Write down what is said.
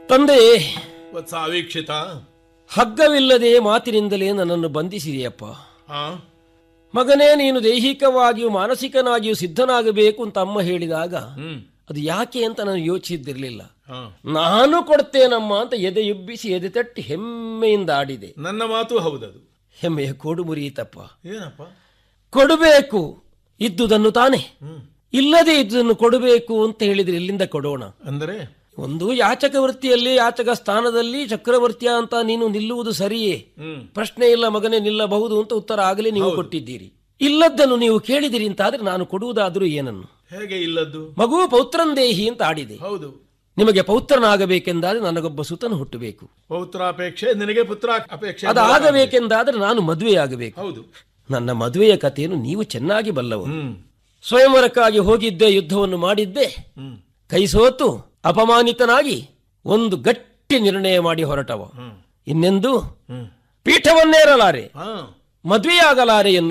ತಂದೆ ವತ್ಸ ಅವೀಕ್ಷಿತ ಹಗ್ಗವಿಲ್ಲದೆ ಮಾತಿನಿಂದಲೇ ನನ್ನನ್ನು ಬಂಧಿಸಿದೆಯಪ್ಪ ಹಾ ಮಗನೇ ನೀನು ದೈಹಿಕವಾಗಿಯೂ ಮಾನಸಿಕನಾಗಿಯೂ ಸಿದ್ಧನಾಗಬೇಕು ಅಂತ ಅಮ್ಮ ಹೇಳಿದಾಗ ಹ್ಮ್ ಅದು ಯಾಕೆ ಅಂತ ನಾನು ಯೋಚಿಸಿದ್ದಿರಲಿಲ್ಲ ಹಾ ನಾನು ಕೊಡ್ತೇನಮ್ಮ ಅಂತ ಎದೆ ಎಬ್ಬಿಸಿ ಎದೆ ತಟ್ಟಿ ಹೆಮ್ಮೆಯಿಂದ ಆಡಿದೆ ನನ್ನ ಮಾತು ಹೌದದು ಹೆಮ್ಮೆಯ ಕೋಡು ಮುರಿಯಿತಪ್ಪ ಏನಪ್ಪ ಕೊಡಬೇಕು ಇದ್ದುದನ್ನು ತಾನೆ ಹ್ಮ್ ಇಲ್ಲದೆ ಇದ್ದುದನ್ನು ಕೊಡಬೇಕು ಅಂತ ಹೇಳಿದ್ರೆ ಎಲ್ಲಿಂದ ಕೊಡೋಣ ಅಂದರೆ ಒಂದು ಯಾಚಕ ವೃತ್ತಿಯಲ್ಲಿ ಯಾಚಕ ಸ್ಥಾನದಲ್ಲಿ ಚಕ್ರವರ್ತಿಯ ಅಂತ ನೀನು ನಿಲ್ಲುವುದು ಸರಿಯೇ ಹ್ಮ್ ಪ್ರಶ್ನೆ ಇಲ್ಲ ಮಗನೇ ನಿಲ್ಲಬಹುದು ಅಂತ ಉತ್ತರ ಆಗಲೇ ನೀವು ಕೊಟ್ಟಿದ್ದೀರಿ ಇಲ್ಲದ್ದನ್ನು ನೀವು ಕೇಳಿದಿರಿ ಅಂತಾದ್ರೆ ನಾನು ಕೊಡುವುದಾದರೂ ಏನನ್ನು ಹೇಗೆ ಇಲ್ಲದ್ದು ಮಗು ಪೌತ್ರಂದೇಹಿ ಅಂತ ಆಡಿದೆ ಹೌದು ನಿಮಗೆ ಪೌತ್ರನಾಗಬೇಕೆಂದಾದ್ರೆ ನನಗೊಬ್ಬ ಸುತನು ಹುಟ್ಟಬೇಕು ಪೌತ್ರಾಪೇಕ್ಷೆ ನಿನಗೆ ಪುತ್ರ ಅಪೇಕ್ಷೆ ಅದು ಆಗಬೇಕೆಂದಾದ್ರೆ ನಾನು ಮದುವೆಯಾಗಬೇಕು ಹೌದು ನನ್ನ ಮದುವೆಯ ಕಥೆಯನ್ನು ನೀವು ಚೆನ್ನಾಗಿ ಬಲ್ಲವರು ಹ್ಮ್ ಸ್ವಯಂವರಕ್ಕಾಗಿ ಹೋಗಿದ್ದೆ ಯುದ್ಧವನ್ನು ಮಾಡಿದ್ದೆ ಹ್ಮ್ ಕೈ ಸೋತು ಅಪಮಾನಿತನಾಗಿ ಒಂದು ಗಟ್ಟಿ ನಿರ್ಣಯ ಮಾಡಿ ಹೊರಟವ ಹ್ಮ್ ಇನ್ನೆಂದು ಹ್ಮ್ ಪೀಠವನ್ನೇರಲಾರೆ ಹಾ ಮದುವೆಯಾಗಲಾರೆ ಎನ್ನುವ